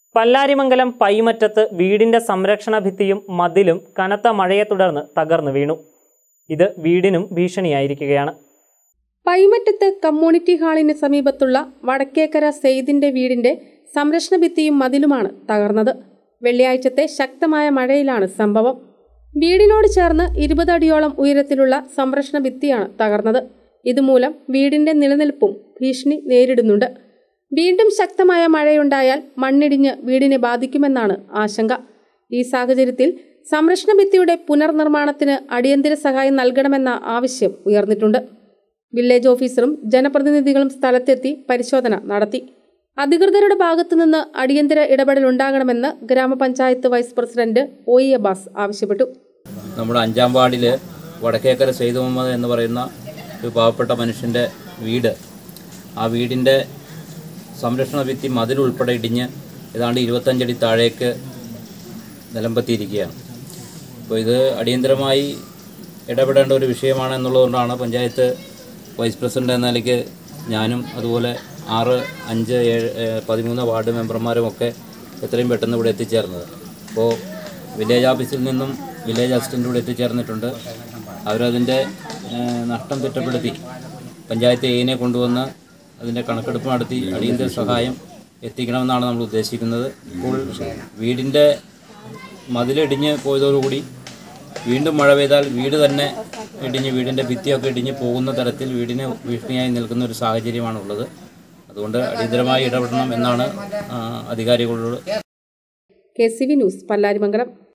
പല്ലാരിമംഗലം പൈമറ്റത്ത് വീടിന്റെ സംരക്ഷണ ഭിത്തിയും മതിലും കനത്ത മഴയെ തുടർന്ന് തകർന്നു വീണു ഇത് വീടിനും ഭീഷണിയായിരിക്കുകയാണ് പൈമറ്റത്ത് കമ്മ്യൂണിറ്റി ഹാളിന് സമീപത്തുള്ള വടക്കേക്കര സെയ്ദിന്റെ വീടിന്റെ സംരക്ഷണ ഭിത്തിയും മതിലുമാണ് തകർന്നത് വെള്ളിയാഴ്ചത്തെ ശക്തമായ മഴയിലാണ് സംഭവം വീടിനോട് ചേർന്ന് ഇരുപത് അടിയോളം ഉയരത്തിലുള്ള സംരക്ഷണ ഭിത്തിയാണ് തകർന്നത് ഇതുമൂലം വീടിന്റെ നിലനിൽപ്പും ഭീഷണി നേരിടുന്നുണ്ട് വീണ്ടും ശക്തമായ മഴയുണ്ടായാൽ മണ്ണിടിഞ്ഞ് വീടിനെ ബാധിക്കുമെന്നാണ് ആശങ്ക ഈ സാഹചര്യത്തിൽ സംരക്ഷണ ഭിത്തിയുടെ പുനർനിർമ്മാണത്തിന് അടിയന്തര സഹായം നൽകണമെന്ന ആവശ്യം ഉയർന്നിട്ടുണ്ട് വില്ലേജ് ഓഫീസറും ജനപ്രതിനിധികളും സ്ഥലത്തെത്തി പരിശോധന നടത്തി അധികൃതരുടെ ഭാഗത്തുനിന്ന് അടിയന്തര ഇടപെടൽ ഉണ്ടാകണമെന്ന് ഗ്രാമപഞ്ചായത്ത് vice president O E Abbas ആവശ്യപ്പെട്ടു നമ്മുടെ അഞ്ചാം വാർഡിൽ വടക്കേക്കര സെയ്ദ് മുഹമ്മദ് എന്ന് പറയുന്ന ഒരു പാവപ്പെട്ട മനുഷ്യൻ്റെ വീട് ആ വീടിൻ്റെ സംരക്ഷണ ഭിത്തി മതിലുൾപ്പെടെ ഇടിഞ്ഞ് ഏതാണ്ട് ഇരുപത്തഞ്ചടി താഴേക്ക് നിലമ്പത്തിയിരിക്കുകയാണ് അപ്പോൾ ഇത് അടിയന്തരമായി ഇടപെടേണ്ട ഒരു വിഷയമാണ് എന്നുള്ളതുകൊണ്ടാണ് പഞ്ചായത്ത് വൈസ് പ്രസിഡന്റ് എന്ന നിലയ്ക്ക് ഞാനും അതുപോലെ ആറ് അഞ്ച് ഏഴ് ഏഹ് പതിമൂന്ന് വാർഡ് മെമ്പർമാരും ഒക്കെ എത്രയും പെട്ടെന്ന് ഇവിടെ എത്തിച്ചേർന്നത് അപ്പോൾ വില്ലേജ് ഓഫീസിൽ നിന്നും വില്ലേജ് അസിസ്റ്റൻ്റ് ഇവിടെ എത്തിച്ചേർന്നിട്ടുണ്ട് അവരതിൻ്റെ ഏഹ് നഷ്ടം തിട്ടപ്പെടുത്തി പഞ്ചായത്ത് എയിനെ കൊണ്ടുവന്ന് അതിൻ്റെ കണക്കെടുപ്പ് നടത്തി അടിയന്തര സഹായം എത്തിക്കണമെന്നാണ് നമ്മൾ ഉദ്ദേശിക്കുന്നത് ഇപ്പോൾ വീടിൻ്റെ മതിലിടിഞ്ഞ് പോയതോടുകൂടി വീണ്ടും മഴ പെയ്താൽ വീട് തന്നെ ഇടിഞ്ഞ് വീടിൻ്റെ ഭിത്തിയൊക്കെ ഇടിഞ്ഞ് പോകുന്ന തരത്തിൽ വീടിന് ഭീഷണിയായി നിൽക്കുന്ന ഒരു സാഹചര്യമാണുള്ളത് അതുകൊണ്ട് അടിയന്തരമായി ഇടപെടണം എന്നാണ് ആ, അധികാരികളോട് K C V news Pallarimangalam